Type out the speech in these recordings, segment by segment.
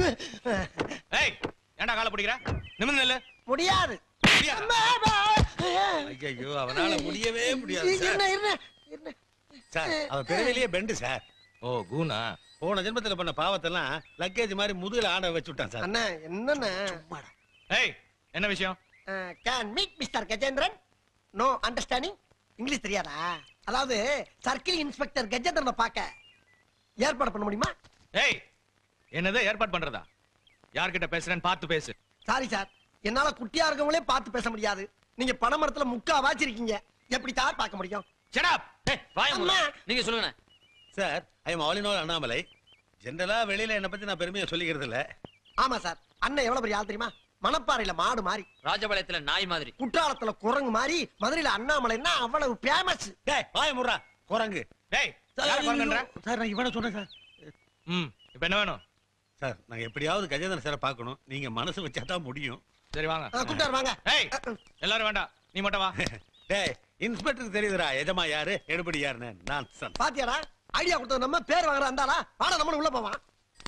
ஏய் ஏன்டா காலை பிடிக்கிற நிமிர்ந்து நில்லு முடியாது முடியா? அம்மா, அம்மா. ஐயோ அவனால முடியவே முடியாது சார் இருண்ணே, இருண்ணே, இருண்ணே. சார் அவன் பிறவிலேயே பெண்டு சார் ஓ கூனா போன ஜென்மத்துல பண்ண பாவத்தெல்லாம் லக்கேஜ் மாதிரி முதுகுல ஆட வச்சு விட்டான் சார் அண்ணா என்னண்ணே ஏய் என்ன விஷயம் can meet mister Gajendran no understanding English தெரியாதா அதாவது சர்க்கிள் இன்ஸ்பெக்டர் கஜேந்திரனை பார்க்க ஏற்பாடு பண்ண முடியுமா ஏய் என்னது ஏற்பாடு பண்றதா யார்கிட்ட பேசுறேன்னு பார்த்து பேசு சாரி சார் என்னால குட்டியா இருக்கவங்களே பார்த்து பேச முடியாது நீங்க பனைமரத்துல முக்கா வாச்சிருக்கீங்க எப்படி சார் பார்க்க முடியும் Shut up. ஏய் வாய மூடு. அம்மா. நீங்க சொல்லுங்க sir I am all in all Annamalai ஜென்ரலா வெளியில என்ன பத்தி நான் பெருமையா சொல்லிக்கிறது இல்ல ஆமா சார் அண்ணன் எவ்வளவு பெரிய ஆள் தெரியுமா மணப்பாறையில மாடு மாறி ராஜபாளையத்துல நாய் மாதிரி குற்றாலத்துல குரங்கு மாதிரி மதுரையில அண்ணாமலைன்னா அவ்வளவு ஃபேமஸ் டேய் வாய முறா குரங்கு டேய் யார் குரங்குன்ற சார் நான் இவனை சொன்னேன் சார் ம் இப்போ என்ன வேணும் சார் நாங்க எப்படியாவது கஜேந்திரன் சாரை பார்க்கணும் நீங்க மனசு வச்சா தான் முடியும் சரி வாங்க கூட்டார் வாங்க ஏய் எல்லாரும் வேண்டாம் நீ மட்டும் வா டேய் இன்ஸ்பெக்டருக்கு தெரியுதுடா எஜமா யாரு எடுபடி யாருன்னு நான் சன் பாத்தியாடா ஐடியா கொடுத்தது நம்ம பேர் வாங்குற அந்தாளா வாடா நம்மளும் உள்ள போவான்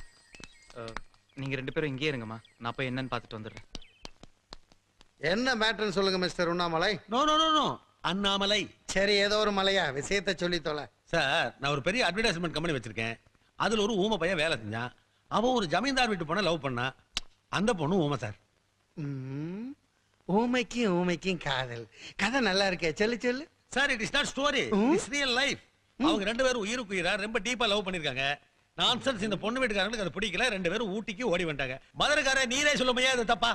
நீங்க ரெண்டு பேரும் இங்கேயே இருங்கம்மா நான் போய் என்னன்னு பார்த்துட்டு வந்துடுறேன் என்ன மேட்டர்னு சொல்லுங்க mister Unnamalai no no no no Annamalai சரி ஏதோ ஒரு மலையா விஷயத்த சொல்லி தொலை சார் நான் ஒரு பெரிய அட்வர்டைஸ்மெண்ட் கம்பெனி வச்சிருக்கேன் அதுல ஒரு ஊமை பையன் வேலை செஞ்சான் அவன் ஒரு ஜமீன்தார் வீட்டு பொண்ணை லவ் பண்ணா அந்த பொண்ணு ஊமை சார் ம், ஊமைக்கும் ஊமைக்கும் காதல் கதை நல்லா இருக்கே சொல்லு சொல்லு sir it is not story it's real life அவங்க ரெண்டு பேரும் உயிருக்கு உயிரா ரொம்ப டீப்பா லவ் பண்ணிருக்காங்க நான்சென்ஸ் இந்த பொண்ணு வீட்டுக்காரங்களுக்கு அது பிடிக்கல ரெண்டு பேரும் ஊட்டிக்கு ஓடி வந்துட்டாங்க மதுரைக்கார நீரே சொல்லுமையா அது தப்பா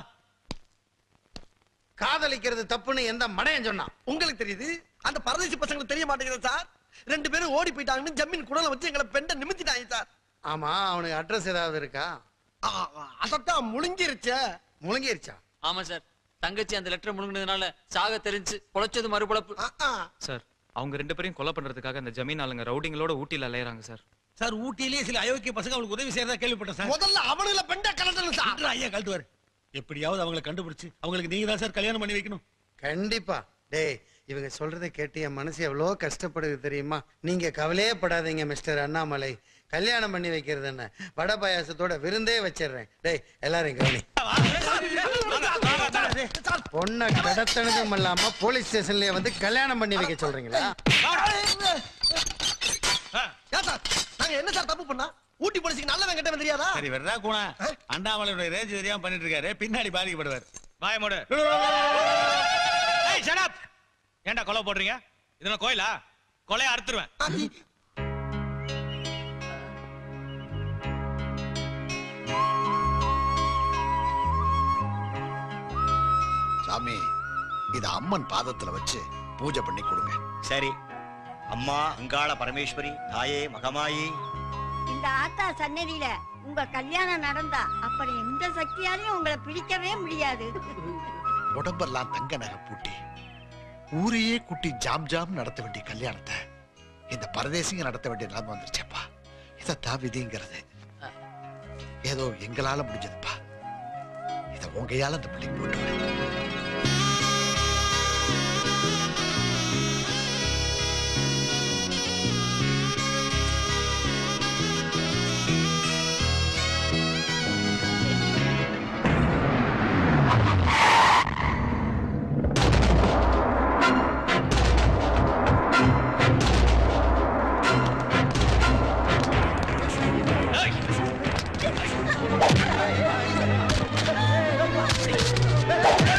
காதலிக்கிறது தப்புன்னு எந்த மடையன் சொன்னான் உங்களுக்கு தெரியுது அந்த பரதேசி பசங்களுக்கு தெரிய மாட்டேங்குது சார் ரெண்டு பேரும் ஓடி போயிட்டாங்கன்னு ஜமீன் குடல வச்சு எங்களை பெண்டை நிமித்திட்டாங்க சார் ஆமா அவனுக்கு அட்ரஸ் ஏதாவது இருக்கா ஆ, அதத்தான் முழுங்கிருச்சே முழுங்கிருச்சா ஆமா சார் தங்கச்சி அந்த லெட்டர் முழுங்கினதுனால சாக தெரிஞ்சு பொழைச்சது மறுபொழப்பு ஆ, ஆ. சார் அவங்க ரெண்டு பேரையும் கொலை பண்றதுக்காக அந்த ஜமீன் ஆளுங்க ரவுடிங்களோட ஊட்டியில் அலையறாங்க சார் சார் ஊட்டியிலேயே சில அயோக்கிய பசங்க அவங்களுக்கு உதவி செய்யறதா கேள்விப்பட்டேன் சார் முதல்ல அவனுல பெண்டை கலட்டணும் சார் விட்றா, ஐயா கழட்டுவாரு எப்படியாவது அவங்களை கண்டுபிடிச்சு அவங்களுக்கு நீங்க தான் சார் கல்யாணம் பண்ணி வைக்கணும் கண்டிப்பா டேய் இவங்க சொல்றதை கேட்டு என் மனசு எவ்வளோ கஷ்டப்படுது தெரியுமா நீங்க கவலையே படாதீங்க மிஸ்டர் அண்ணாமலை கல்யாணம் பண்ணி வைக்கிறது என்ன வடை பாயாசத்தோட விருந்தே வச்சிடுறேன் டேய் எல்லாரும் கவனி பொண்ணை கடத்தனதும் இல்லாம போலீஸ் ஸ்டேஷன்லயே வந்து கல்யாணம் பண்ணி வைக்க சொல்றீங்களா ஏன் சார் நாங்க என்ன சார் தப்பு பண்ணா ஊட்டி போலீஸுக்கு நல்ல வெங்கட்டவன் தெரியாதா சரி வெறா கூணா அண்ணாமலையோட ரேஞ்ச் தெரியாம பண்ணிட்டு இருக்காரு பின்னாடி பாதிக்கப்படுவார் வாய மூடு ஏய் shut up. ஏன்டா கொலை போடுறீங்க இதுல கோயிலா கொலையை அறுத்துருவேன் சாமி இத அம்மன் பாதத்துல வச்சு பூஜை பண்ணி கொடுங்க சரி அம்மா அங்காள பரமேஸ்வரி தாயே மகமாயி இந்த ஆத்தா சன்னதியில உங்க கல்யாணம் நடந்தா அப்புறம் எந்த சக்தியாலையும் உங்களை பிடிக்கவே முடியாது உடம்பெல்லாம் தங்க நகை பூட்டி ஊரையே குட்டி ஜாம் ஜாம் நடத்த வேண்டிய கல்யாணத்தை இந்த பரதேசிங்க நடத்த வேண்டிய நிலைமை வந்துருச்சேப்பா இதைத்தான் விதிங்கிறது ஏதோ எங்களால முடிஞ்சதுப்பா இதை உங்கையால அந்த பிள்ளைக்கு போட்டு விடு. ஏய்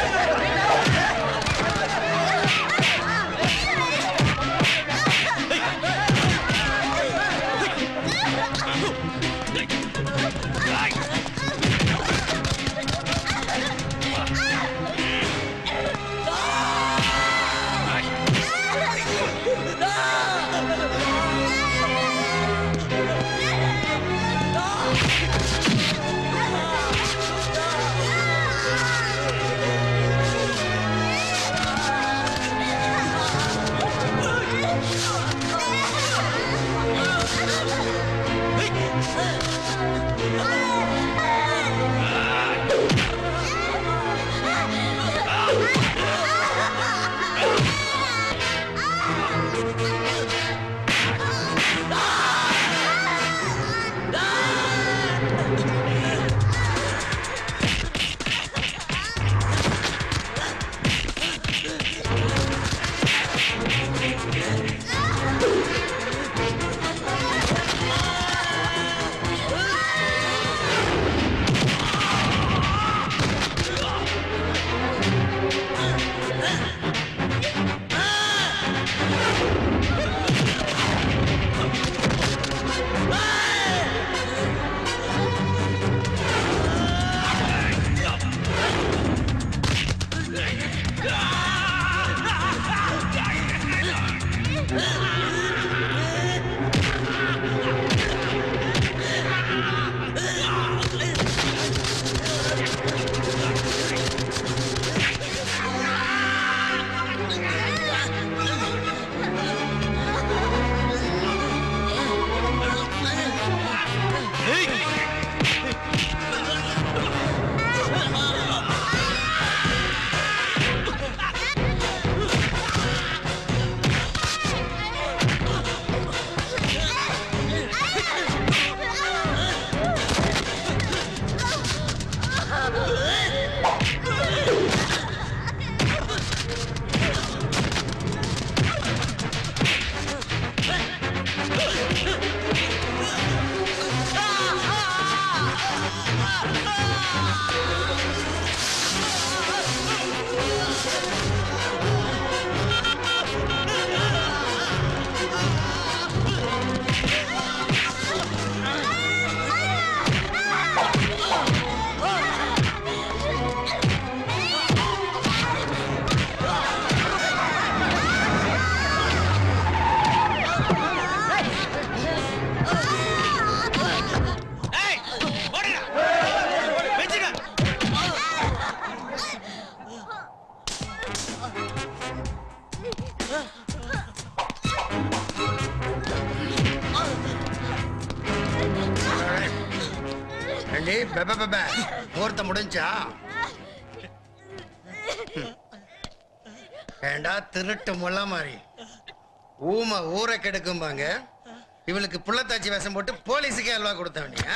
ஏண்டி பெப பெப முகூர்த்த முடிஞ்சா ஏண்டா திருட்டு முள்ள மாதிரி ஊமை ஊரை கெடுக்கும்பாங்க இவளுக்கு புள்ளத்தாச்சி வேஷம் போட்டு போலீஸுக்கே அல்வா கொடுத்த வேண்டிய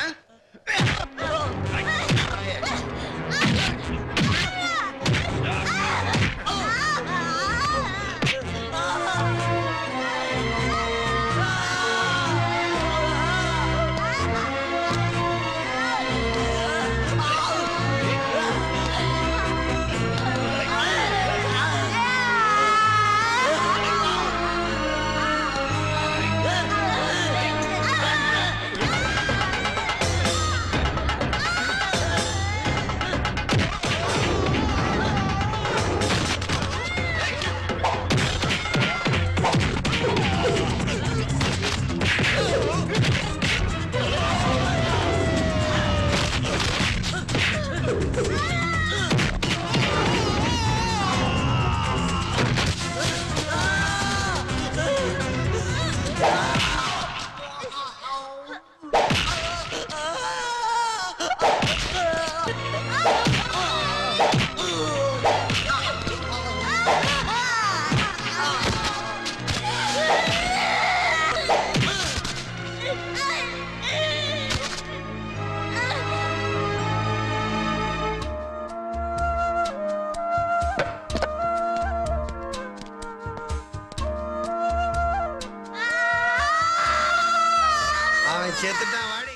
அவன் செத்துட்டான் வாடி